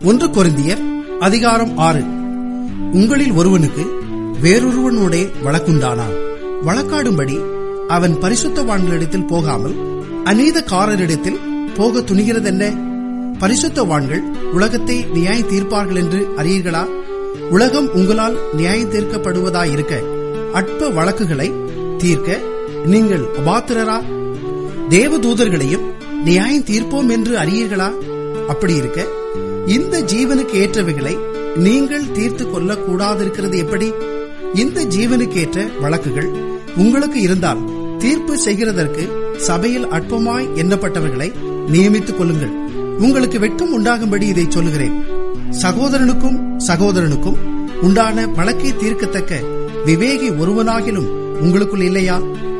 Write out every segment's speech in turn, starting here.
ஒன்று கொரிந்தியர் அதிகாரம் ஆறு உங்களில் ஒருவனுக்கு வேறொருவனுடைய வழக்குண்டானான் வழக்காடும்படி அவன் பரிசுத்தவான்களிடத்தில் போகாமல் அநீதக்காரரிடத்தில் போக துணிகிறதென்ன பரிசுத்தவான்கள் உலகத்தை நியாய தீர்ப்பார்கள் என்று அறியீர்களா உலகம் உங்களால் நியாயம் தீர்க்கப்படுவதாயிருக்க அற்ப வழக்குகளை தீர்க்க நீங்கள் அபாத்திரரா தேவதூதர்களையும் நியாயம் தீர்ப்போம் என்று அறியீர்களா அப்படி இருக்க இந்த ஜீவனுக்கு ஏற்றவைகளை நீங்கள் தீர்த்து கொள்ளக் கூடாதிருக்கிறது எப்படி இந்த ஜீவனுக்கு ஏற்ற வழக்குகள் உங்களுக்கு இருந்தால் தீர்ப்பு செய்கிறதற்கு சபையில் அற்பமாய் எண்ணப்பட்டவர்களை நியமித்துக் கொள்ளுங்கள் உங்களுக்கு வெட்கம் உண்டாகும்படி இதை சொல்லுகிறேன் சகோதரனுக்கும் சகோதரனுக்கும் உண்டான வழக்கை தீர்க்கத்தக்க விவேகி ஒருவனாகிலும் உங்களுக்குள் இல்லையா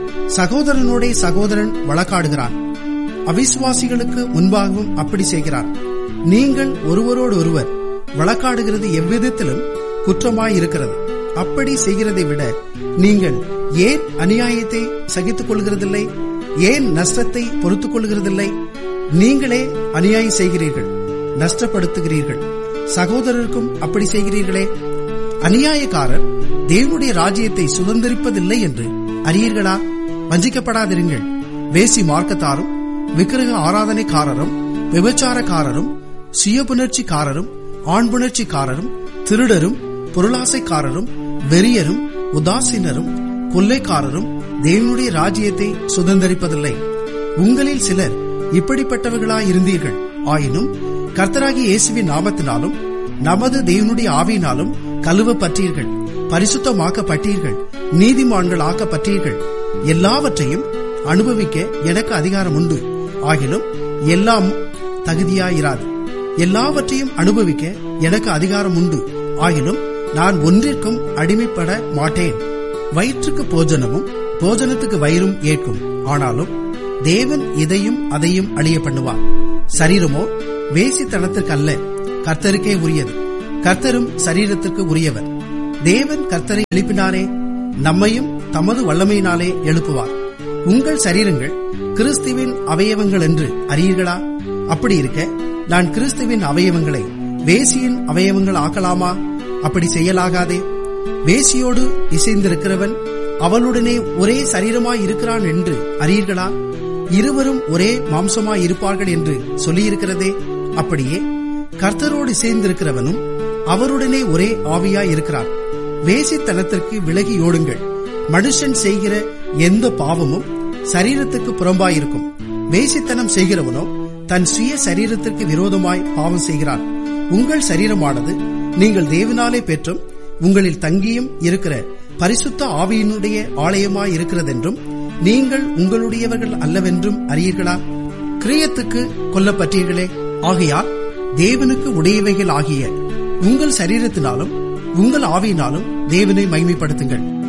சகோதரனோட சகோதரன் வழக்காடுகிறான் அவிசுவாசிகளுக்கு முன்பாகவும் அப்படி செய்கிறான் நீங்கள் ஒருவரோடு ஒருவர் வழக்காடுகிறது எவ்விதத்திலும் குற்றமாயிருக்கிறது அப்படி செய்கிறதை விட நீங்கள் ஏன் அநியாயத்தை சகித்துக் கொள்கிறதில்லை ஏன் நஷ்டத்தை பொறுத்துக் கொள்கிறதில்லை நீங்களே அநியாயம் செய்கிறீர்கள் நஷ்டப்படுத்துகிறீர்கள் சகோதரருக்கும் அப்படி செய்கிறீர்களே அநியாயக்காரர் தேவனுடைய ராஜ்யத்தை சுதந்திரிப்பதில்லை என்று அறியீர்களா வஞ்சிக்கப்படாதிருங்கள் வேசி மார்க்கத்தாரும் விக்கிரக ஆராதனைக்காரரும் விபச்சாரக்காரரும் சுயபுணர்ச்சிக்காரரும் ஆண்புணர்ச்சிக்காரரும் திருடரும் பொருளாசைக்காரரும் வெறியரும் உதாசீனரும் கொள்ளைக்காரரும் தேவனுடைய ராஜ்யத்தை சுதந்திரிப்பதில்லை உங்களில் சிலர் இப்படிப்பட்டவர்களாயிருந்தீர்கள் ஆயினும் கர்த்தராகி இயேசுவின் நாமத்தினாலும் நமது தேவனுடைய ஆவியினாலும் கழுவப்பட்டீர்கள் பரிசுத்தமாக்கப்பட்டீர்கள் நீதிமான்கள் ஆக்கப்பட்டீர்கள் எல்லாவற்றையும் அனுபவிக்க எனக்கு அதிகாரம் உண்டு ஆகிலும் எல்லாம் தகுதியாயிராது எல்லாவற்றையும் அனுபவிக்க எனக்கு அதிகாரம் உண்டு ஆகிலும் நான் ஒன்றிற்கும் அடிமைப்பட மாட்டேன் வயிற்றுக்கு போஜனமும் போஜனத்துக்கு வயிறும் ஏற்கும் ஆனாலும் தேவன் இதையும் அதையும் அழிய பண்ணுவார் சரீரமோ வேசித்தனத்திற்கு அல்ல கர்த்தருக்கே உரியது கர்த்தரும் சரீரத்திற்கு உரியவர் தேவன் கர்த்தரை எழுப்பினாரே நம்மையும் தமது வல்லமையினாலே எழுப்புவார் உங்கள் சரீரங்கள் கிறிஸ்துவின் அவயவங்கள் என்று அறியீர்களா அப்படி இருக்க நான் கிறிஸ்துவின் அவயவங்களை வேசியின் அவயவங்கள் ஆக்கலாமா அப்படி செய்யலாகாதே வேசியோடு இசைந்திருக்கிறவன் அவளுடனே ஒரே சரீரமாய் இருக்கிறான் என்று அறியீர்களா இருவரும் ஒரே மாம்சமாய் இருப்பார்கள் என்று சொல்லியிருக்கிறதே அப்படியே கர்த்தரோடு இசைந்திருக்கிறவனும் அவருடனே ஒரே ஆவியாய் இருக்கிறார் வேசித்தனத்திற்கு விலகி ஓடுங்கள் மனுஷன் செய்கிற எந்த பாவமும் சரீரத்துக்கு புறம்பாயிருக்கும் வேசித்தனம் செய்கிறவனோ தன் சுய சரீரத்திற்கு விரோதமாய் பாவம் செய்கிறான் உங்கள் சரீரமானது நீங்கள் தேவனாலே பெற்றும் உங்களில் தங்கியும் இருக்கிற பரிசுத்த ஆவியினுடைய ஆலயமாய் இருக்கிறதென்றும் நீங்கள் உங்களுடையவர்கள் அல்லவென்றும் அறியீர்களா கிரியத்துக்கு கொல்லப்பட்டீர்களே ஆகையால் தேவனுக்கு உடையவைகள் ஆகிய உங்கள் சரீரத்தினாலும் உங்கள் ஆவியினாலும் தேவனை மகிமைப்படுத்துங்கள்